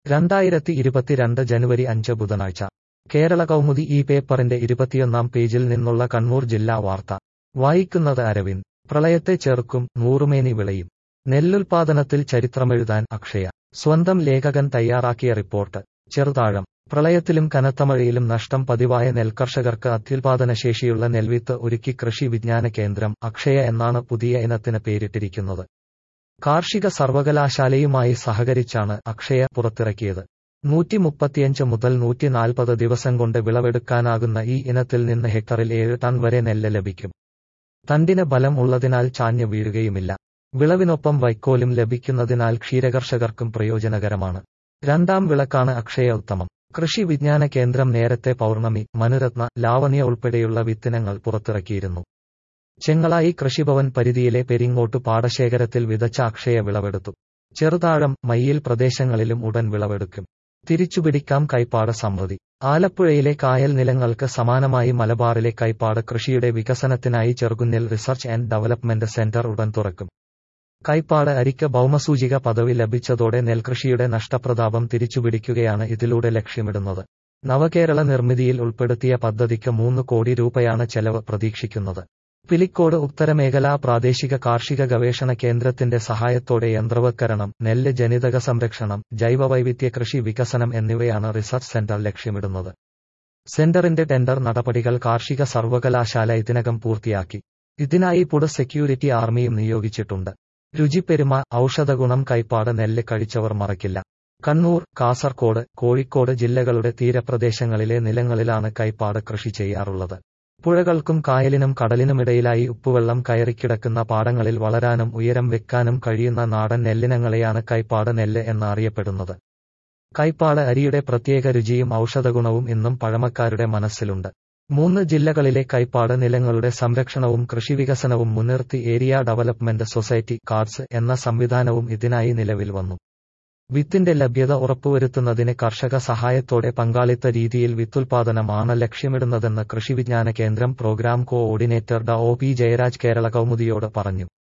രണ്ടായിരത്തി ഇരുപത്തിരണ്ട് ജനുവരി അഞ്ച് ബുധനാഴ്ച കേരള കൗമുദി ഈ പേപ്പറിന്റെ ഇരുപത്തിയൊന്നാം പേജിൽ നിന്നുള്ള കണ്ണൂർ ജില്ലാ വാർത്ത വായിക്കുന്നത് അരവിന്ദ് പ്രളയത്തെ ചെറുക്കും നൂറുമേനി വിളയും നെല്ലുൽപാദനത്തിൽ ചരിത്രമെഴുതാൻ അക്ഷയ സ്വന്തം ലേഖകൻ തയ്യാറാക്കിയ റിപ്പോർട്ട് ചെറുതാഴം പ്രളയത്തിലും കനത്ത മഴയിലും നഷ്ടം പതിവായ നെൽകർഷകർക്ക് അത്യുൽപാദനശേഷിയുള്ള നെൽവിത്ത് ഒരുക്കി കൃഷി വിജ്ഞാന കേന്ദ്രം അക്ഷയ എന്നാണ് പുതിയ ഇനത്തിന് പേരിട്ടിരിക്കുന്നത് കാർഷിക സർവകലാശാലയുമായി സഹകരിച്ചാണ് അക്ഷയ പുറത്തിറക്കിയത് നൂറ്റി മുപ്പത്തിയഞ്ച് മുതൽ നൂറ്റി നാൽപ്പത് ദിവസം കൊണ്ട് വിളവെടുക്കാനാകുന്ന ഈ ഇനത്തിൽ നിന്ന് ഹെക്ടറിൽ ഏഴ് ടൺ വരെ നെല്ല് ലഭിക്കും തണ്ടിന് ബലം ഉള്ളതിനാൽ ചാഞ്ഞു വീഴുകയുമില്ല വിളവിനൊപ്പം വൈക്കോലും ലഭിക്കുന്നതിനാൽ ക്ഷീരകർഷകർക്കും പ്രയോജനകരമാണ് രണ്ടാം വിളക്കാണ് അക്ഷയ ഉത്തമം കൃഷി വിജ്ഞാന കേന്ദ്രം നേരത്തെ പൗർണമി മനുരത്ന ലാവണ്യ ഉൾപ്പെടെയുള്ള വിത്തിനങ്ങൾ പുറത്തിറക്കിയിരുന്നു ചെങ്ങളായി കൃഷിഭവൻ പരിധിയിലെ പെരിങ്ങോട്ട് പാടശേഖരത്തിൽ വിതച്ച അക്ഷയ വിളവെടുത്തു ചെറുതാഴം മയ്യിൽ പ്രദേശങ്ങളിലും ഉടൻ വിളവെടുക്കും തിരിച്ചുപിടിക്കാം കൈപ്പാട് സമൃദ്ധി ആലപ്പുഴയിലെ കായൽ നിലങ്ങൾക്ക് സമാനമായി മലബാറിലെ കൈപ്പാട് കൃഷിയുടെ വികസനത്തിനായി ചെറുകുന്നിൽ റിസർച്ച് ആൻഡ് ഡെവലപ്മെന്റ് സെന്റർ ഉടൻ തുറക്കും കൈപ്പാട് അരിക്ക് ഭൗമസൂചിക പദവി ലഭിച്ചതോടെ നെൽകൃഷിയുടെ നഷ്ടപ്രതാപം തിരിച്ചുപിടിക്കുകയാണ് ഇതിലൂടെ ലക്ഷ്യമിടുന്നത് നവകേരള നിർമ്മിതിയിൽ ഉൾപ്പെടുത്തിയ പദ്ധതിക്ക് മൂന്ന് കോടി രൂപയാണ് ചെലവ് പ്രതീക്ഷിക്കുന്നത് പിലിക്കോട് ഉത്തരമേഖലാ പ്രാദേശിക കാർഷിക ഗവേഷണ കേന്ദ്രത്തിന്റെ സഹായത്തോടെ യന്ത്രവൽക്കരണം നെല്ല് ജനിതക സംരക്ഷണം ജൈവവൈവിധ്യ കൃഷി വികസനം എന്നിവയാണ് റിസർച്ച് സെന്റർ ലക്ഷ്യമിടുന്നത് സെന്ററിന്റെ ടെൻഡർ നടപടികൾ കാർഷിക സർവകലാശാല ഇതിനകം പൂർത്തിയാക്കി ഇതിനായി പുട സെക്യൂരിറ്റി ആർമിയും നിയോഗിച്ചിട്ടുണ്ട് രുചിപ്പെരുമ ഔഷധഗുണം കൈപ്പാട് നെല്ല് കഴിച്ചവർ മറക്കില്ല കണ്ണൂർ കാസർകോട് കോഴിക്കോട് ജില്ലകളുടെ തീരപ്രദേശങ്ങളിലെ നിലങ്ങളിലാണ് കൈപ്പാട് കൃഷി ചെയ്യാറുള്ളത് പുഴകൾക്കും കായലിനും കടലിനുമിടയിലായി ഉപ്പുവെള്ളം കയറിക്കിടക്കുന്ന പാടങ്ങളിൽ വളരാനും ഉയരം വെക്കാനും കഴിയുന്ന നാടൻ നെല്ലിനങ്ങളെയാണ് കൈപ്പാട് നെല്ല് എന്നറിയപ്പെടുന്നത് കൈപ്പാട് അരിയുടെ പ്രത്യേക രുചിയും ഔഷധഗുണവും ഇന്നും പഴമക്കാരുടെ മനസ്സിലുണ്ട് മൂന്ന് ജില്ലകളിലെ കൈപ്പാട് നിലങ്ങളുടെ സംരക്ഷണവും കൃഷിവികസനവും മുൻനിർത്തി ഏരിയ ഡെവലപ്മെന്റ് സൊസൈറ്റി കാർഡ്സ് എന്ന സംവിധാനവും ഇതിനായി നിലവിൽ വന്നു വിത്തിന്റെ ലഭ്യത ഉറപ്പുവരുത്തുന്നതിന് കർഷക സഹായത്തോടെ പങ്കാളിത്ത രീതിയിൽ വിത്തുൽപാദനമാണ് ലക്ഷ്യമിടുന്നതെന്ന് കൃഷിവിജ്ഞാന കേന്ദ്രം പ്രോഗ്രാം കോഓർഡിനേറ്റർ ഡ ഒ പി ജയരാജ് കേരള കൗമുദിയോട് പറഞ്ഞു